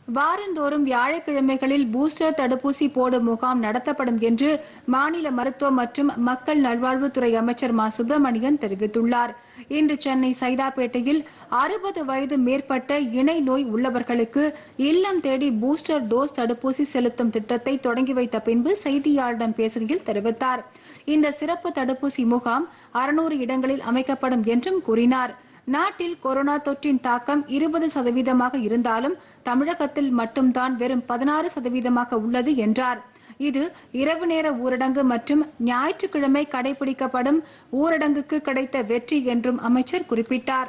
வாரந்தோறும் வியாழக்கிழமைகளில் பூஸ்டர் தடுப்பூசி போடும் முகாம் நடத்தப்படும் என்று மாநில மருத்துவ மற்றும் மக்கள் நல்வாழ்வுத்துறை அமைச்சர் மா சுப்பிரமணியன் தெரிவித்துள்ளார் இன்று சென்னை சைதாப்பேட்டையில் அறுபது வயது மேற்பட்ட இணை நோய் உள்ளவர்களுக்கு இல்லம் தேடி பூஸ்டர் டோஸ் தடுப்பூசி செலுத்தும் திட்டத்தை தொடங்கி வைத்த பின்பு செய்தியாளரிடம் பேசுகையில் தெரிவித்தார் இந்த சிறப்பு தடுப்பூசி முகாம் அறுநூறு இடங்களில் அமைக்கப்படும் என்றும் கூறினார் நாட்டில் கொரோனா தொற்றின் தாக்கம் இருபது சதவீதமாக இருந்தாலும் தமிழகத்தில் மட்டும்தான் வெறும் பதினாறு சதவீதமாக உள்ளது என்றார் இது இரவு நேர ஊரடங்கு மற்றும் ஞாயிற்றுக்கிழமை கடைபிடிக்கப்படும் ஊரடங்குக்கு கிடைத்த வெற்றி என்றும் அமைச்சர் குறிப்பிட்டார்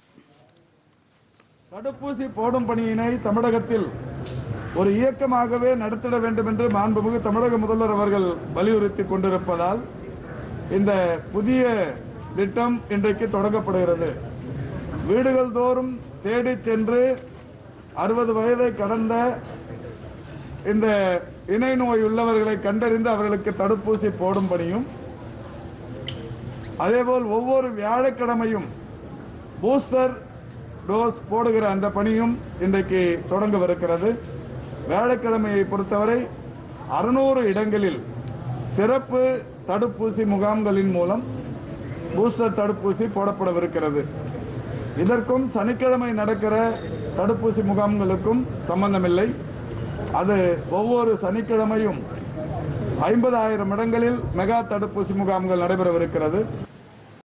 தடுப்பூசி போடும் பணியினை தமிழகத்தில் ஒரு இயக்கமாகவே நடத்திட வேண்டும் என்று மாண்புமிகு தமிழக முதல்வர் அவர்கள் வலியுறுத்திக் கொண்டிருப்பதால் இந்த புதிய திட்டம் இன்றைக்கு தொடங்கப்படுகிறது வீடுகள் தோறும் தேடிச் சென்று அறுபது வயதை கடந்த இந்த இணை நோய் உள்ளவர்களை கண்டறிந்து அவர்களுக்கு தடுப்பூசி போடும் பணியும் அதேபோல் ஒவ்வொரு வியாழக்கிழமையும் பூஸ்டர் டோஸ் போடுகிற அந்த பணியும் இன்றைக்கு தொடங்கவிருக்கிறது வியாழக்கிழமையை பொறுத்தவரை அறுநூறு இடங்களில் சிறப்பு தடுப்பூசி முகாம்களின் மூலம் பூஸ்டர் தடுப்பூசி போடப்படவிருக்கிறது இதற்கும் சனிக்கிழமை நடக்கிற தடுப்பூசி முகாம்களுக்கும் சம்பந்தமில்லை அது ஒவ்வொரு சனிக்கிழமையும் ஐம்பதாயிரம் இடங்களில் மெகா தடுப்பூசி முகாம்கள் நடைபெறவிருக்கிறது